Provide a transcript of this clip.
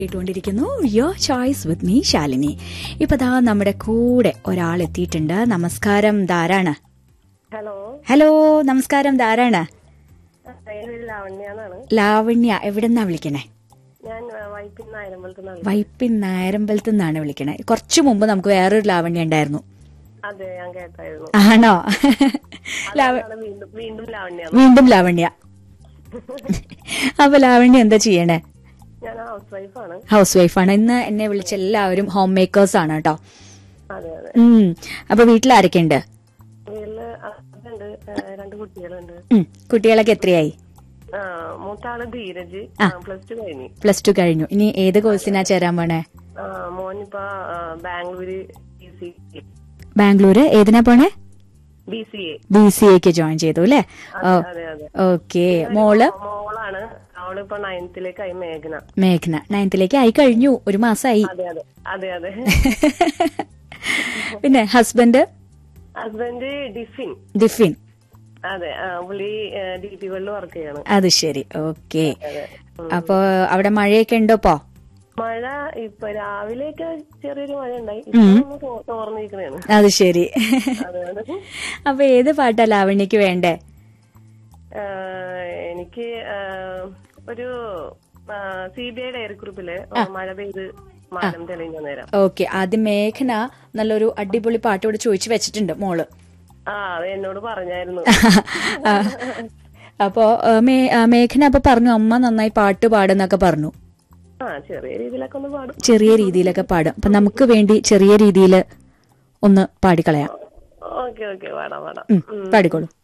കേട്ടുകൊണ്ടിരിക്കുന്നു യോ choice with me Shalini ഇപ്പൊ ദാ നമ്മുടെ കൂടെ ഒരാൾ എത്തിയിട്ടുണ്ട് നമസ്കാരം ധാരാണ് ഹലോ ഹലോ നമസ്കാരം ധാരാണ് എൻ്റെ പേര് ലാവണ്യാന്നാണ് ലാവണ്യ എവിടെന്നാ വിളിക്കണേ ഞാൻ വൈപ്പിൻ നായരമ്പലത്തുനിന്നാണ് വൈപ്പിൻ നായരമ്പലത്ത് നിന്നാണ് വിളിക്കണേ കുറച്ചു മുമ്പ് നമുക്ക് വേറൊരു ലാവണ്യ ഉണ്ടായിരുന്നു അതെ ഞാൻ കേട്ടായിരുന്നു ആണോ ലാവ- അതാണ് വീണ്ടും വീണ്ടും ലാവണ്യ വീണ്ടും ലാവണ്യ അപ്പൊ ലാവണ്യ എന്താ ചെയ്യണേ ഞാൻ ഹൗസ് വൈഫാണ് ഹൗസ് വൈഫാണ് ഇന്ന് എന്നെ വിളിച്ച എല്ലാവരും ഹോം മേക്കേഴ്സ് ആണ് കേട്ടോ അതെ അതെ ഉം അപ്പൊ വീട്ടിൽ ആരൊക്കെ ഉണ്ട് വീട്ടില് ഹസ്ബൻഡ് രണ്ട് കുട്ടികളുണ്ട് ഉം കുട്ടികളൊക്കെ എത്രയായി ആ, മൂത്താള് ധീരജ് പ്ലസ് ടു കഴിഞ്ഞു പ്ലസ് ടു കഴിഞ്ഞു ഇനി ഏത് കോഴ്സിനാ ചേരാൻ പോണേ ആ, മോനിപ്പോ ആ, ബാംഗ്ലൂര് ബി സി ബാംഗ്ലൂര് ഏതിനാ പോണേ B C A B C എക്ക് ജോയിൻ ചെയ്തു അല്ലേ അതെ അതെ ഓക്കെ മോള് മോളാണ് അവളിപ്പോ നയൻത്തിലേക്കായി മേഘന മേഘന നയൻത്തിലേക്ക് ആയി കഴിഞ്ഞു ഒരു മാസമായി അതെ അതെ അതെ അതെ പിന്നെ ഹസ്ബൻഡ് ഹസ്ബൻഡ് ഡിഫിൻ ദിഫിൻ അതെ ആ, പുള്ളി ഡി പി വേൾഡിൽ വർക്ക് ചെയ്യാണ് അത് ശരി ഓക്കെ അതെ ഉം. അപ്പൊ അവിടെ മഴയൊക്കെ ഉണ്ടോ ഇപ്പോ മഴ ഇപ്പൊ രാവിലെയൊക്കെ ചെറിയൊരു മഴ ഉണ്ടായി ഇപ്പൊ ഒന്ന് തോ- തോർന്നിരിക്കണേണ് അത് ശരി അതെ അതെ അപ്പൊ ഏത് പാട്ടാ ലാവണ്യക്ക് വേണ്ടേ ആ, എനിക്ക് ആ, ഒരു സി ബി ഐ ഡയറി ഗ്രൂപ്പില് മഴ പെയ്ത് മാനം തെളിഞ്ഞ നേരം ഓക്കെ ആദ്യം മേഘന നല്ലൊരു അടിപൊളി പാട്ട് ഇവിടെ ചോദിച്ചു വെച്ചിട്ടുണ്ട് മോള് ആ അത് എന്നോട് പറഞ്ഞായിരുന്നു ആ, അപ്പോ ആ, മേ- ആ, മേഘന അപ്പൊ പറഞ്ഞു അമ്മ നന്നായി പാട്ട് പാടുന്നൊക്കെ പറഞ്ഞു ആ ചെറിയ രീതിയിലൊക്കെ ഒന്ന് പാടും ചെറിയ രീതിയിലൊക്കെ പാടും അപ്പൊ നമുക്ക് വേണ്ടി ചെറിയ രീതിയിൽ ഒന്ന് പാടിക്കളയാം ഓക്കെ ഓക്കെ പാടാം പാടാം ഉം, പാടിക്കോളൂ